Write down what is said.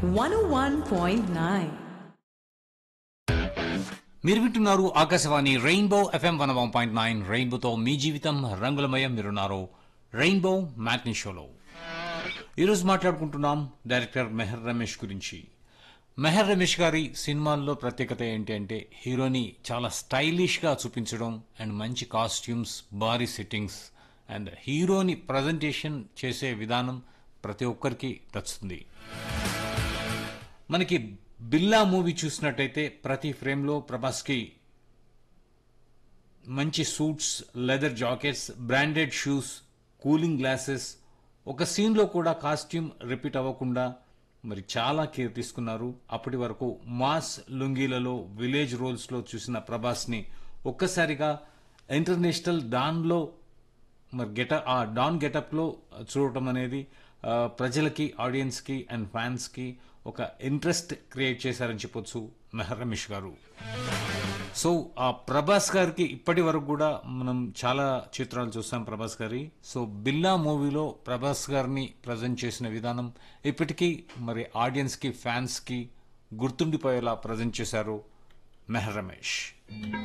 101.9. మీరు వింటున్నారు Akashvani rainbow FM one one point nine రెయిన్బోతో మీ జీవితం రంగులమయం మీరున్నారు రెయిన్బో మ్యాట్నీ షోలో ఈరోజు మాట్లాడుకుంటున్నాం డైరెక్టర్ మెహర్ రమేష్ గురించి మెహర్ రమేష్ గారి సినిమాల్లో ప్రత్యేకత ఏంటి అంటే హీరోని చాలా స్టైలిష్గా చూపించడం అండ్ మంచి కాస్ట్యూమ్స్ భారీ సెట్టింగ్స్ అండ్ హీరోని ప్రజెంటేషన్ చేసే విధానం ప్రతి ఒక్కరికి నచ్చుతుంది మనకి బిల్లా మూవీ చూసినట్టయితే ప్రతి ఫ్రేమ్లో ప్రభాస్కి మంచి suits leather jackets branded shoes cooling glasses ఒక సీన్లో కూడా కాస్ట్యూమ్ రిపీట్ అవ్వకుండా మరి చాలా కేర్ తీసుకున్నారు అప్పటి వరకు మాస్ లుంగీలలో విలేజ్ రోల్స్లో చూసిన ప్రభాస్ని ఒక్కసారిగా ఇంటర్నేషనల్ డాన్లో మరి గెట ఆ డాన్ గెటప్లో చూడటం అనేది ఆ, ప్రజలకి ఆడియన్స్కి అండ్ ఫ్యాన్స్కి ఒక ఇంట్రెస్ట్ క్రియేట్ చేశారని చెప్పొచ్చు మెహర్ రమేష్ గారు సో ఆ ప్రభాస్ గారికి ఇప్పటి వరకు కూడా మనం చాలా చిత్రాలు చూస్తాం ప్రభాస్ గారి సో బిల్లా మూవీలో ప్రభాస్ గారిని ప్రజెంట్ చేసిన విధానం ఇప్పటికీ మరి ఆడియన్స్కి ఫ్యాన్స్కి గుర్తుండిపోయేలా ప్రజెంట్ చేశారు మెహర్ రమేష్